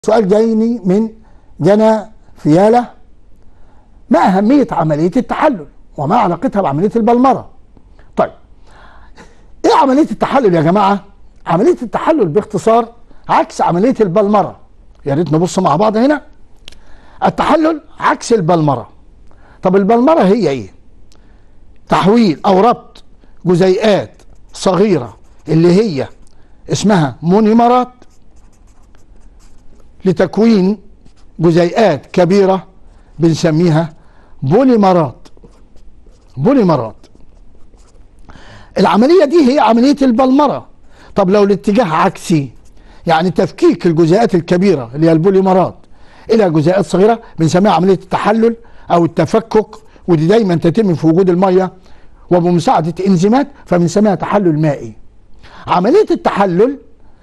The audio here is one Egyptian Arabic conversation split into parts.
سؤال جايني من جنى فيالة ما أهمية عملية التحلل وما علاقتها بعملية البلمرة طيب إيه عملية التحلل يا جماعة عملية التحلل باختصار عكس عملية البلمرة يا ريت نبص مع بعض هنا التحلل عكس البلمرة طب البلمرة هي إيه تحويل أو ربط جزيئات صغيرة اللي هي اسمها مونيمرات لتكوين جزيئات كبيرة بنسميها بوليمرات بوليمرات العملية دي هي عملية البلمرة طب لو الاتجاه عكسي يعني تفكيك الجزيئات الكبيرة اللي هي البوليمرات إلى جزيئات صغيرة بنسميها عملية التحلل أو التفكك ودي دايما تتم في وجود المية وبمساعدة انزيمات فبنسميها تحلل مائي عملية التحلل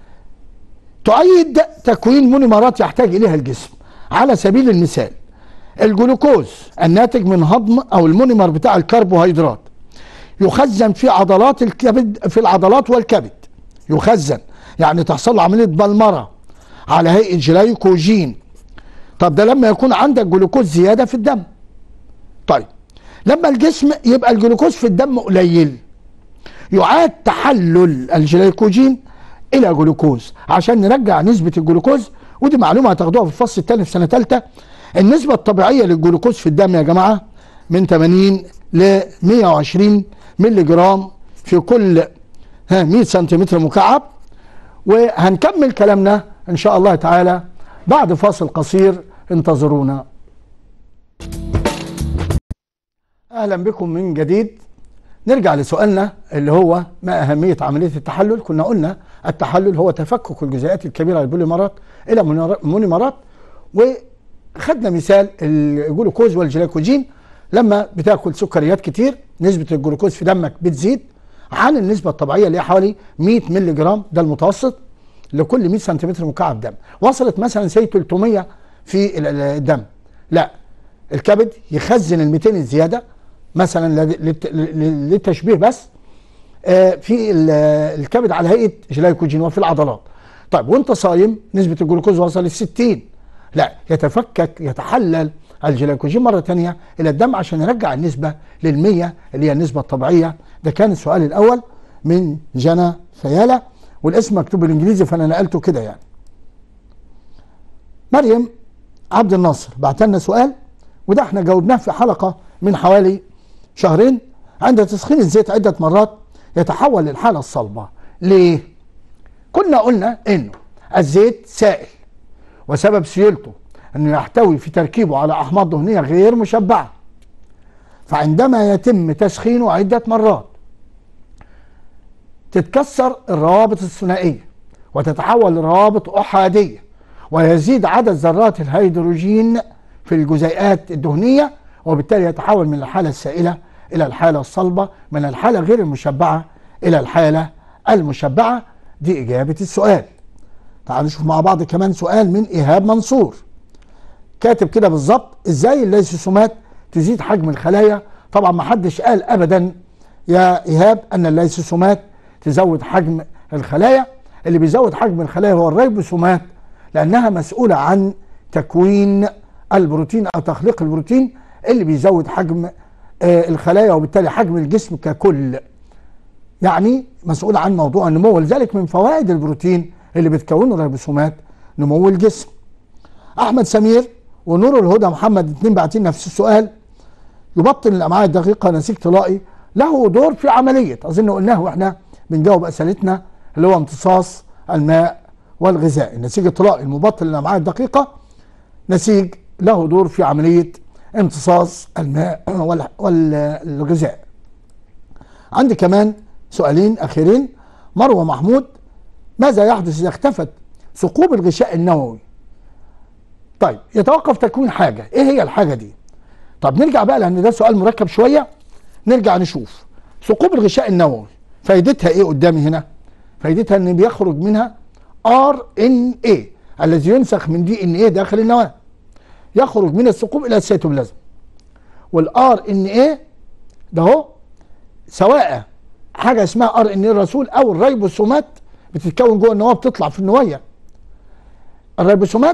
تؤيد تكوين مونيمرات يحتاج اليها الجسم على سبيل المثال الجلوكوز الناتج من هضم او المونيمر بتاع الكربوهيدرات يخزن في عضلات الكبد في العضلات والكبد يخزن يعني تحصل له عمليه بلمره على هيئه جلايكوجين طب ده لما يكون عندك جلوكوز زياده في الدم طيب لما الجسم يبقى الجلوكوز في الدم قليل يعاد تحلل الجلايكوجين الى جلوكوز عشان نرجع نسبه الجلوكوز ودي معلومه هتاخدوها في الفصل الثاني في سنه ثالثه النسبه الطبيعيه للجلوكوز في الدم يا جماعه من 80 ل 120 مللي جرام في كل ها 100 سنتيمتر مكعب وهنكمل كلامنا ان شاء الله تعالى بعد فاصل قصير انتظرونا اهلا بكم من جديد نرجع لسؤالنا اللي هو ما أهمية عملية التحلل كنا قلنا التحلل هو تفكك الجزيئات الكبيرة البوليمرات إلى مونيمرات وخدنا مثال الجلوكوز والجلايكوجين لما بتاكل سكريات كتير نسبة الجلوكوز في دمك بتزيد عن النسبة الطبيعية اللي هي حوالي 100 مللي جرام ده المتوسط لكل 100 سنتيمتر مكعب دم وصلت مثلا سي 300 في الدم لا الكبد يخزن ال 200 الزياده مثلا للتشبيه بس في الكبد على هيئه جلايكوجين وفي العضلات طيب وانت صايم نسبه الجلوكوز وصل ل 60 لا يتفكك يتحلل الجلايكوجين مره ثانيه الى الدم عشان يرجع النسبه لل 100 اللي هي النسبه الطبيعيه ده كان السؤال الاول من جنى فياله والاسم مكتوب بالانجليزي فانا نقلته كده يعني مريم عبد الناصر بعت لنا سؤال وده احنا جاوبناه في حلقه من حوالي شهرين عند تسخين الزيت عدة مرات يتحول للحالة الصلبة ليه؟ كنا قلنا انه الزيت سائل وسبب سيولته انه يحتوي في تركيبه على احماض دهنية غير مشبعة فعندما يتم تسخينه عدة مرات تتكسر الروابط الثنائية وتتحول لروابط أحادية ويزيد عدد ذرات الهيدروجين في الجزيئات الدهنية وبالتالي يتحول من الحالة السائلة إلى الحالة الصلبة من الحالة غير المشبعة إلى الحالة المشبعة دي إجابة السؤال تعالوا نشوف مع بعض كمان سؤال من إيهاب منصور كاتب كده بالظبط إزاي الليسوسومات تزيد حجم الخلايا طبعا ما حدش قال أبدا يا إيهاب أن الليسوسومات تزود حجم الخلايا اللي بيزود حجم الخلايا هو الريبوسومات لأنها مسؤولة عن تكوين البروتين أو تخليق البروتين اللي بيزود حجم آه الخلايا وبالتالي حجم الجسم ككل يعني مسؤول عن موضوع النمو ولذلك من فوائد البروتين اللي بتكونه الريبوسومات نمو الجسم احمد سمير ونور الهدى محمد الاثنين باعتين نفس السؤال يبطن الامعاء الدقيقه نسيج طلائي له دور في عمليه اظن قلناه واحنا بنجاوب اسئلتنا اللي هو امتصاص الماء والغذاء النسيج الطلائي المبطن للامعاء الدقيقه نسيج له دور في عمليه امتصاص الماء والغذاء عندي كمان سؤالين اخيرين مروه محمود ماذا يحدث اذا اختفت ثقوب الغشاء النووي طيب يتوقف تكوين حاجه ايه هي الحاجه دي طب نرجع بقى لان ده سؤال مركب شويه نرجع نشوف ثقوب الغشاء النووي فايدتها ايه قدامي هنا فايدتها ان بيخرج منها ار ان اي الذي ينسخ من دي ان ايه داخل النواه يخرج من الثقوب الى السيتوبلازم والار ان ايه ده هو سواء حاجه اسمها ار ان ايه الرسول او الريبوسومات بتتكون جوه النواه بتطلع في النوايا الريبوسومات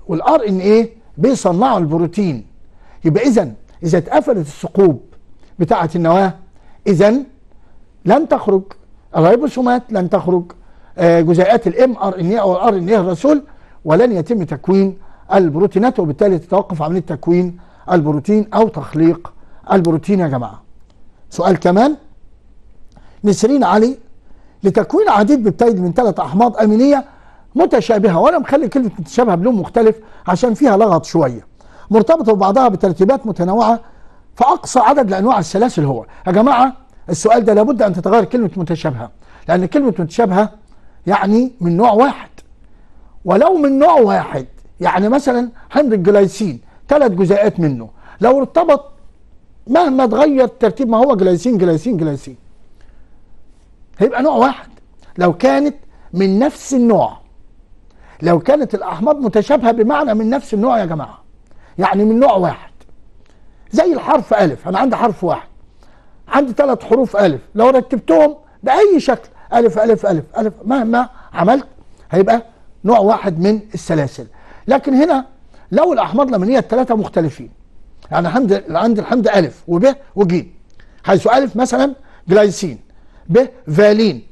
والار ان ايه بيصنعوا البروتين يبقى اذا اذا اتقفلت الثقوب بتاعه النواه اذا لن تخرج الريبوسومات لن تخرج آه، جزيئات الام ار ان اي او الار ان اي الرسول ولن يتم تكوين البروتينات وبالتالي تتوقف عمليه تكوين البروتين او تخليق البروتين يا جماعه. سؤال كمان نسرين علي لتكوين عديد بيبتيد من ثلاث احماض امينيه متشابهه وانا مخلي كلمه متشابهه بلون مختلف عشان فيها لغط شويه مرتبطه ببعضها بترتيبات متنوعه فاقصى عدد لانواع السلاسل هو يا جماعه السؤال ده لابد ان تتغير كلمه متشابهه لان كلمه متشابهه يعني من نوع واحد ولو من نوع واحد يعني مثلا حمض الجلايسين ثلاث جزيئات منه لو ارتبط مهما تغير ترتيب ما هو جلايسين جلايسين جلايسين هيبقى نوع واحد لو كانت من نفس النوع لو كانت الاحماض متشابهه بمعنى من نفس النوع يا جماعه يعني من نوع واحد زي الحرف الف انا عندي حرف واحد عندي ثلاث حروف الف لو رتبتهم باي شكل الف الف الف الف مهما عملت هيبقى نوع واحد من السلاسل لكن هنا لو الاحماض الامينيه الثلاثه مختلفين يعني حمد عندي الحمض الف وب وج حيث الف مثلا جلايسين ب فالين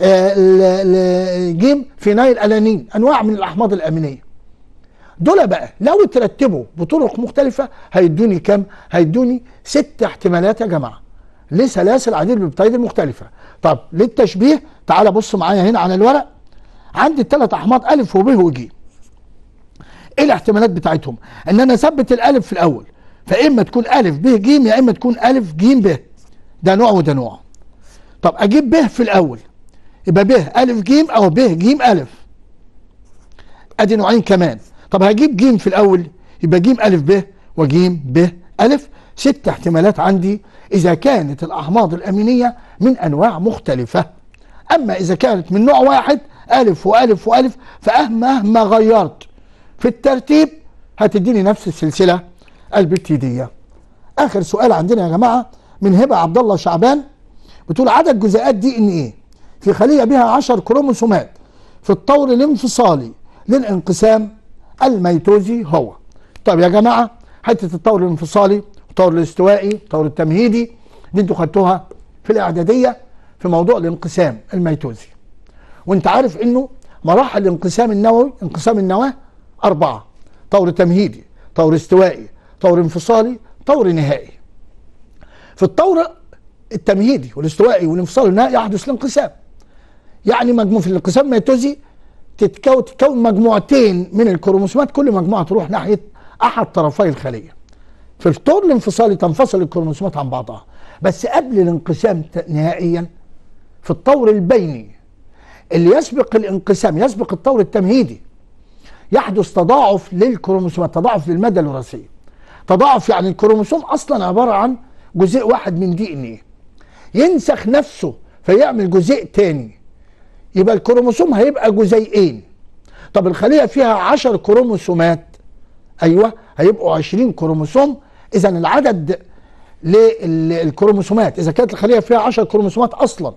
آه جيم فينايل الانين انواع من الاحماض الامينيه دول بقى لو ترتبوا بطرق مختلفه هيدوني كام هيدوني ست احتمالات يا جماعه لسلاسل عديد البيبتيد المختلفه طب للتشبيه تعال بص معايا هنا على الورق عندي الثلاث احماض الف وب وج ايه الاحتمالات بتاعتهم ان انا اثبت الالف في الاول فاما تكون الف ب ج يا اما تكون الف ج ب ده نوع وده نوع طب اجيب ب في الاول يبقى ب الف ج او ب ج الف ادي نوعين كمان طب هجيب ج في الاول يبقى ج الف ب وج ب الف ست احتمالات عندي اذا كانت الاحماض الامينيه من انواع مختلفه اما اذا كانت من نوع واحد الف والف والف فمهما غيرت في الترتيب هتديني نفس السلسله الببتيديه اخر سؤال عندنا يا جماعه من هبه عبد الله شعبان بتقول عدد جزيئات دي ان ايه في خليه بها 10 كروموسومات في الطور الانفصالي للانقسام الميتوزي هو طب يا جماعه حته الطور الانفصالي الطور الاستوائي الطور التمهيدي دي انتوا خدتوها في الاعداديه في موضوع الانقسام الميتوزي وانت عارف انه مراحل الانقسام النووي انقسام النواه اربعه طور تمهيدي طور استوائي طور انفصالي طور نهائي في الطور التمهيدي والاستوائي والانفصالي النهائي يحدث الانقسام يعني مجموع في الانقسام الميتوزي تتكون تتكون مجموعتين من الكروموسومات كل مجموعه تروح ناحيه احد طرفي الخليه في الطور الانفصالي تنفصل الكروموسومات عن بعضها بس قبل الانقسام نهائيا في الطور البيني اللي يسبق الانقسام يسبق الطور التمهيدي يحدث تضاعف للكروموسومات تضاعف للماده الوراثيه تضاعف يعني الكروموسوم اصلا عباره عن جزيء واحد من دي ان ايه ينسخ نفسه فيعمل جزيء تاني يبقى الكروموسوم هيبقى جزيئين طب الخليه فيها 10 كروموسومات ايوه هيبقوا 20 كروموسوم اذا العدد للكروموسومات اذا كانت الخليه فيها 10 كروموسومات اصلا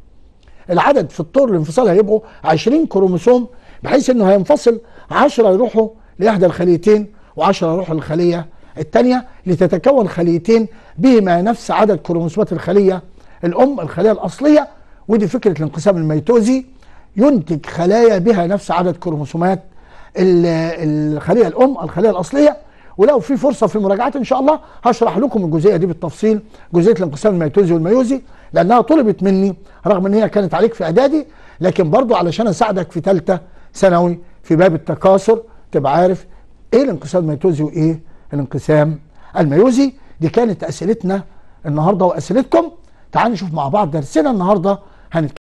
العدد في الطور الانفصال هيبقوا 20 كروموسوم بحيث انه هينفصل 10 يروحوا لاحدى الخليتين و10 يروحوا للخليه الثانيه لتتكون خليتين بهما نفس عدد كروموسومات الخليه الام الخليه الاصليه ودي فكره الانقسام الميتوزي ينتج خلايا بها نفس عدد كروموسومات الخليه الام الخليه الاصليه ولو في فرصه في المراجعات ان شاء الله هشرح لكم الجزئيه دي بالتفصيل جزئيه الانقسام الميتوزي والميوزي لانها طلبت مني رغم ان هي كانت عليك في اعدادي لكن برضو علشان اساعدك في ثالثه ثانوي في باب التكاثر تبقى عارف ايه الانقسام الميتوزي وايه الانقسام الميوزي دي كانت اسئلتنا النهارده واسئلتكم تعالوا نشوف مع بعض درسنا النهارده هنتكلم